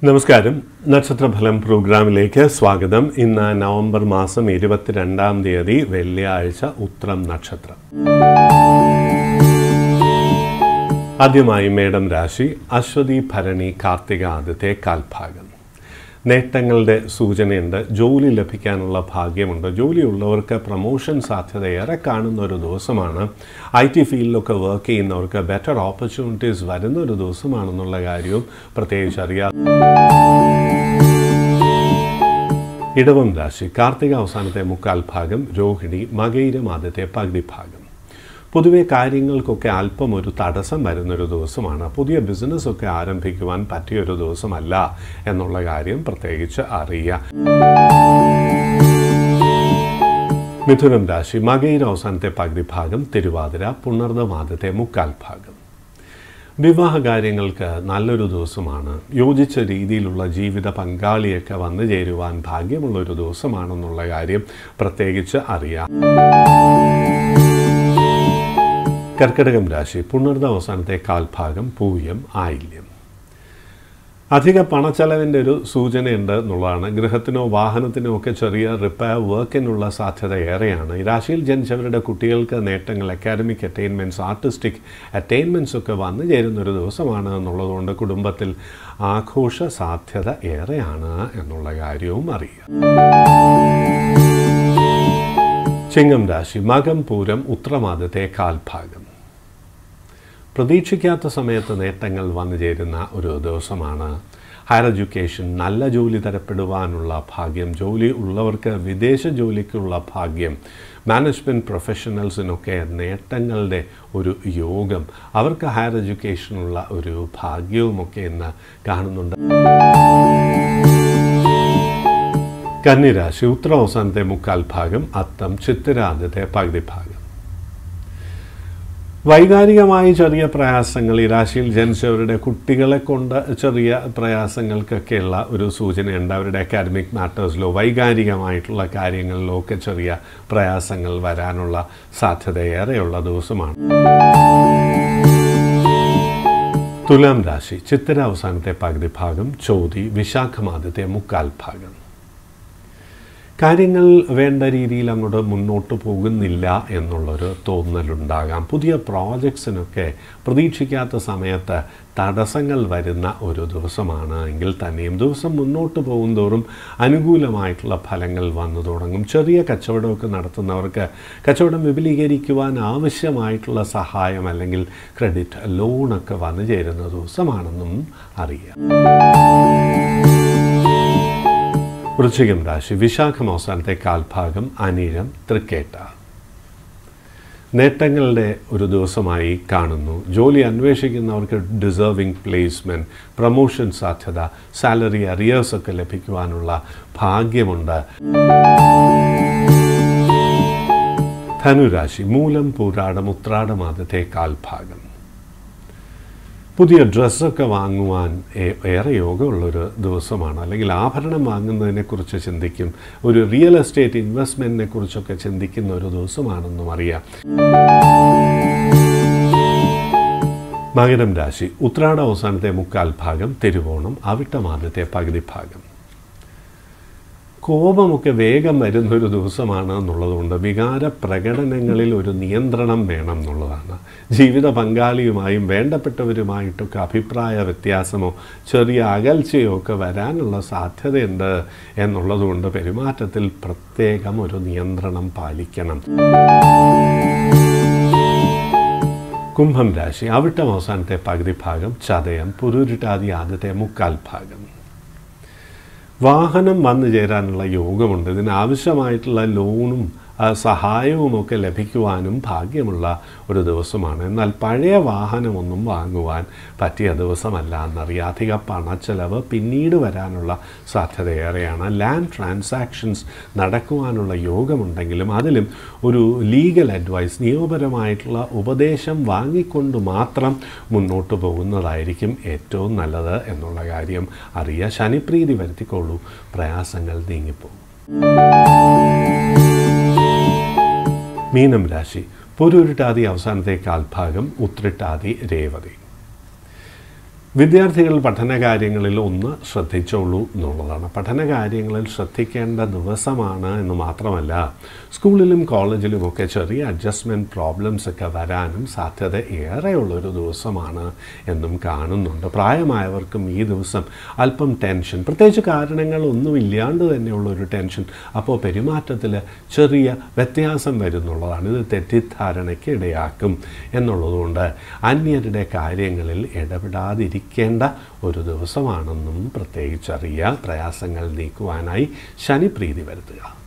നമസ്കാരം നക്ഷത്രഫലം പ്രോഗ്രാമിലേക്ക് സ്വാഗതം ഇന്ന് നവംബർ മാസം ഇരുപത്തിരണ്ടാം തീയതി വെള്ളിയാഴ്ച ഉത്രം നക്ഷത്രം ആദ്യമായി മേടം രാശി അശ്വതി ഭരണി കാർത്തിക ആദ്യത്തെ കാൽഭാഗം നേട്ടങ്ങളുടെ സൂചനയുണ്ട് ജോലി ലഭിക്കാനുള്ള ഭാഗ്യമുണ്ട് ജോലിയുള്ളവർക്ക് പ്രൊമോഷൻ സാധ്യത ഏറെ കാണുന്ന ഒരു ദിവസമാണ് ഐ ടി ഫീൽഡിലൊക്കെ വർക്ക് ചെയ്യുന്നവർക്ക് ബെറ്റർ ഓപ്പർച്യൂണിറ്റീസ് വരുന്ന ഒരു ദിവസമാണെന്നുള്ള കാര്യവും പ്രത്യേകിച്ച് അറിയാം ഇടവം രാശി കാർത്തിക അവസാനത്തെ മുക്കാൽ ഭാഗം രോഹിണി മകയിരം ആദ്യത്തെ പകുതി ഭാഗം പൊതുവെ കാര്യങ്ങൾക്കൊക്കെ അല്പം ഒരു തടസ്സം വരുന്നൊരു ദിവസമാണ് പുതിയ ബിസിനസ്സൊക്കെ ആരംഭിക്കുവാൻ പറ്റിയൊരു ദിവസമല്ല എന്നുള്ള കാര്യം പ്രത്യേകിച്ച് അറിയാം മിഥുനം രാശി മകയിര അവസാനത്തെ പകുതി ഭാഗം തിരുവാതിര പുണർദം ആദ്യത്തെ മുക്കാൽ ഭാഗം വിവാഹ കാര്യങ്ങൾക്ക് നല്ലൊരു ദിവസമാണ് യോജിച്ച രീതിയിലുള്ള ജീവിത പങ്കാളിയൊക്കെ വന്നു ചേരുവാൻ ഭാഗ്യമുള്ള ഒരു ദിവസമാണെന്നുള്ള കാര്യം പ്രത്യേകിച്ച് അറിയാം കർക്കിടകം രാശി പുണർദ അവസാനത്തെ കാൽഭാഗം പൂയം ആയില്യം അധിക പണച്ചെലവിൻ്റെ ഒരു സൂചനയുണ്ട് എന്നുള്ളതാണ് ഗൃഹത്തിനോ വാഹനത്തിനോ ഒക്കെ ചെറിയ റിപ്പയർ വർക്കിനുള്ള സാധ്യത ഏറെയാണ് ഈ രാശിയിൽ ജനിച്ചവരുടെ കുട്ടികൾക്ക് നേട്ടങ്ങൾ അക്കാഡമിക് അറ്റൈൻമെൻറ്റ്സ് ആർട്ടിസ്റ്റിക് അറ്റൈൻമെൻറ്റ്സ് ഒക്കെ വന്നു ചേരുന്ന ഒരു ദിവസമാണ് എന്നുള്ളതുകൊണ്ട് കുടുംബത്തിൽ ആഘോഷ സാധ്യത ഏറെയാണ് എന്നുള്ള കാര്യവും അറിയുക ചിങ്ങം രാശി മകം പൂരം ഉത്രമാദത്തെ കാൽഭാഗം പ്രതീക്ഷിക്കാത്ത സമയത്ത് നേട്ടങ്ങൾ വന്നു ചേരുന്ന ഒരു ദിവസമാണ് ഹയർ എഡ്യൂക്കേഷൻ നല്ല ജോലി തരപ്പെടുവാനുള്ള ഭാഗ്യം ജോലി ഉള്ളവർക്ക് വിദേശ ജോലിക്കുള്ള ഭാഗ്യം മാനേജ്മെൻറ്റ് പ്രൊഫഷണൽസിനൊക്കെ നേട്ടങ്ങളുടെ ഒരു യോഗം അവർക്ക് ഹയർ എഡ്യൂക്കേഷനുള്ള ഒരു ഭാഗ്യവുമൊക്കെ ഇന്ന് കാണുന്നുണ്ട് കന്നിരാശി ഉത്തര അവസാനത്തെ മുക്കാൽ ഭാഗം അത്തം ചിത്തിരാദ്യത്തെ പകുതി ഭാഗം വൈകാരികമായി ചെറിയ പ്രയാസങ്ങൾ ഈ രാശിയിൽ ജനിച്ചവരുടെ കുട്ടികളെ കൊണ്ട് ചെറിയ പ്രയാസങ്ങൾക്കൊക്കെയുള്ള ഒരു സൂചനയുണ്ട് അവരുടെ അക്കാഡമിക് മാറ്റേഴ്സിലോ വൈകാരികമായിട്ടുള്ള കാര്യങ്ങളിലോ ഒക്കെ ചെറിയ പ്രയാസങ്ങൾ വരാനുള്ള സാധ്യത ഏറെയുള്ള ദിവസമാണ് തുലാം രാശി ചിത്തിര അവസാനത്തെ പകുതി ഭാഗം ചോതി വിശാഖമാദ്യത്തെ മുക്കാൽ ഭാഗം കാര്യങ്ങൾ വേണ്ട രീതിയിൽ അങ്ങോട്ട് മുന്നോട്ട് പോകുന്നില്ല എന്നുള്ളൊരു തോന്നലുണ്ടാകാം പുതിയ പ്രോജക്ട്സിനൊക്കെ പ്രതീക്ഷിക്കാത്ത സമയത്ത് തടസ്സങ്ങൾ വരുന്ന ഒരു ദിവസമാണ് എങ്കിൽ തന്നെയും ദിവസം മുന്നോട്ട് പോകുന്തോറും അനുകൂലമായിട്ടുള്ള ഫലങ്ങൾ വന്നു തുടങ്ങും ചെറിയ കച്ചവടമൊക്കെ നടത്തുന്നവർക്ക് കച്ചവടം വിപുലീകരിക്കുവാൻ ആവശ്യമായിട്ടുള്ള സഹായം അല്ലെങ്കിൽ ക്രെഡിറ്റ് ലോണൊക്കെ വന്നു ചേരുന്ന ദിവസമാണെന്നും അറിയാം വൃശ്ചികം രാശി വിശാഖം അവസാനത്തെ കാൽഭാഗം അനീരം തൃക്കേട്ട നേട്ടങ്ങളുടെ ഒരു ദിവസമായി കാണുന്നു ജോലി അന്വേഷിക്കുന്നവർക്ക് ഡിസേർവിംഗ് പ്ലേസ്മെൻറ്റ് പ്രൊമോഷൻ സാധ്യത സാലറി അറിയേഴ്സ് ഒക്കെ ലഭിക്കുവാനുള്ള ഭാഗ്യമുണ്ട് ധനുരാശി മൂലം പൂരാടം ഉത്രാടം ആദ്യത്തെ കാൽഭാഗം പുതിയ ഡ്രസ്സൊക്കെ വാങ്ങുവാൻ ഏറെ യോഗമുള്ളൊരു ദിവസമാണ് അല്ലെങ്കിൽ ആഭരണം വാങ്ങുന്നതിനെക്കുറിച്ച് ചിന്തിക്കും ഒരു റിയൽ എസ്റ്റേറ്റ് ഇൻവെസ്റ്റ്മെൻറ്റിനെ കുറിച്ചൊക്കെ ചിന്തിക്കുന്ന ഒരു ദിവസമാണെന്നും അറിയാം മകരം രാശി ഉത്രാട അവസാനത്തെ മുക്കാൽ ഭാഗം തിരുവോണം അവിട്ടം ആദ്യത്തെ പകുതി ഭാഗം കോപമൊക്കെ വേഗം വരുന്നൊരു ദിവസമാണ് എന്നുള്ളതുകൊണ്ട് വികാര പ്രകടനങ്ങളിൽ ഒരു നിയന്ത്രണം വേണം എന്നുള്ളതാണ് ജീവിത പങ്കാളിയുമായും വേണ്ടപ്പെട്ടവരുമായിട്ടൊക്കെ അഭിപ്രായ വ്യത്യാസമോ ചെറിയ അകൽച്ചയോ ഒക്കെ വരാനുള്ള സാധ്യതയുണ്ട് എന്നുള്ളതുകൊണ്ട് പെരുമാറ്റത്തിൽ പ്രത്യേകം ഒരു നിയന്ത്രണം പാലിക്കണം കുംഭം രാശി അവിട്ടം അവസാനത്തെ പകുതി ഭാഗം ചതയം പുരുരുട്ടാതി ആദ്യത്തെ മുക്കാൽ ഭാഗം വാഹനം വന്നു ചേരാനുള്ള യോഗമുണ്ട് ഇതിനാവശ്യമായിട്ടുള്ള ലോണും സഹായവുമൊക്കെ ലഭിക്കുവാനും ഭാഗ്യമുള്ള ഒരു ദിവസമാണ് എന്നാൽ പഴയ വാഹനമൊന്നും വാങ്ങുവാൻ പറ്റിയ ദിവസമല്ല എന്നറിയാം അധിക പണച്ചെലവ് പിന്നീട് വരാനുള്ള സാധ്യത ഏറെയാണ് ലാൻഡ് ട്രാൻസാക്ഷൻസ് നടക്കുവാനുള്ള യോഗമുണ്ടെങ്കിലും അതിലും ഒരു ലീഗൽ അഡ്വൈസ് നിയമപരമായിട്ടുള്ള ഉപദേശം വാങ്ങിക്കൊണ്ട് മാത്രം മുന്നോട്ട് പോകുന്നതായിരിക്കും ഏറ്റവും നല്ലത് എന്നുള്ള കാര്യം അറിയുക ശനിപ്രീതി വരുത്തിക്കൊള്ളൂ പ്രയാസങ്ങൾ നീങ്ങിപ്പോകും മീനം രാശി പൊരുരുട്ടാതി അവസാനത്തെ കാൽഭാഗം ഉത്രിട്ടാതി രേവതി വിദ്യാർത്ഥികൾ പഠന കാര്യങ്ങളിൽ ഒന്ന് ശ്രദ്ധിച്ചോളൂ എന്നുള്ളതാണ് പഠന കാര്യങ്ങളിൽ ശ്രദ്ധിക്കേണ്ട ദിവസമാണ് എന്ന് മാത്രമല്ല സ്കൂളിലും കോളേജിലുമൊക്കെ ചെറിയ അഡ്ജസ്റ്റ്മെൻറ്റ് പ്രോബ്ലംസ് ഒക്കെ വരാനും സാധ്യത ഏറെയുള്ളൊരു ദിവസമാണ് എന്നും കാണുന്നുണ്ട് പ്രായമായവർക്കും ഈ ദിവസം അല്പം ടെൻഷൻ പ്രത്യേകിച്ച് കാരണങ്ങളൊന്നും ഇല്ലാണ്ട് തന്നെയുള്ളൊരു ടെൻഷൻ അപ്പോൾ പെരുമാറ്റത്തിൽ ചെറിയ വ്യത്യാസം വരുന്നുള്ളതാണ് ഇത് തെറ്റിദ്ധാരണയ്ക്ക് ഇടയാക്കും എന്നുള്ളതുകൊണ്ട് അന്യരുടെ കാര്യങ്ങളിൽ ഇടപെടാതിരിക്കേണ്ട ഒരു ദിവസമാണെന്നും പ്രത്യേകിച്ചറിയുക പ്രയാസങ്ങൾ നീക്കുവാനായി ശനിപ്രീതി വരുത്തുക